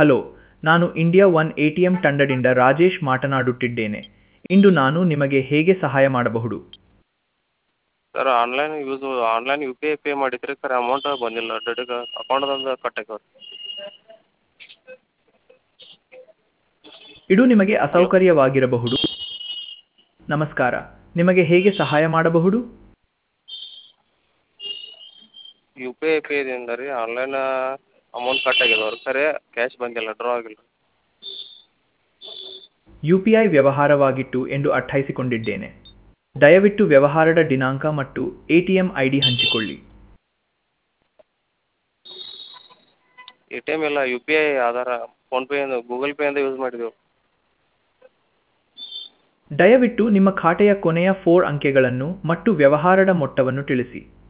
hello ನಾನು India one A T M ತಂಡದಿಂದ ರಾಜೇಶ್ ಮಾತನಾಡುತ್ತಿದ್ದೇನೆ ಇಂದು ನಾನು ನಿಮಗೆ ಹೇಗೆ ಸಹಾಯ ಮಾಡಬಹುದು sir online use online U P I pay ಮಾಡಿದ್ರಿ ಖರೆ ಅಮೌಂಟ ಬಂದಿಲ್ಲ ಡೆಬಿಟ್ ಅಕೌಂಟ್ದಿಂದ ಕಟ್ ಆಗ್ಯಾವ ಇದು ನಿಮಗೆ ಅಸೌಕರ್ಯವಾಗಿರಬಹುದು ನಮಸ್ಕಾರ ನಿಮಗೆ ಹೇಗೆ ಸಹಾಯ ಮಾಡಬಹುದು ಯು ಪಿ ಐ ಪೇದಿಂದ ರೀ ಆನ್ಲೈನ್ ಅಮೌಂಟ್ ಕಟ್ ಆಗ್ಯದವ್ರಿ ಖರೆ ಕ್ಯಾಶ್ ಬಂದಿಲ್ಲ ಡ್ರಾ ಆಗಿಲ್ಲ ಯು ಪಿ ಐ ವ್ಯವಹಾರವಾಗಿತ್ತು ಎಂದು ಅರ್ಥೈಸಿಕೊಂಡಿದ್ದೇನೆ ದಯವಿಟ್ಟು ವ್ಯವಹಾರದ ದಿನಾಂಕ ಮತ್ತು A T M I D ಹಂಚಿಕೊಳ್ಳಿ ಎ ಟಿ ಎಮ್ ಇಲ್ಲ ಯು ಪಿ ಐ ಆಧಾರ ಫೋನ್ಪೇಯಿಂದ ಗೂಗಲ್ ಪೇಯಿಂದ ಯೂಸ್ ಮಾಡಿದೆವು ದಯವಿಟ್ಟು ನಿಮ್ಮ ಖಾತೆಯ ಕೊನೆಯ ಫೋರ್ ಅಂಕೆಗಳನ್ನು ಮತ್ತು ವ್ಯವಹಾರದ ಮೊತ್ತವನ್ನು ತಿಳಿಸಿ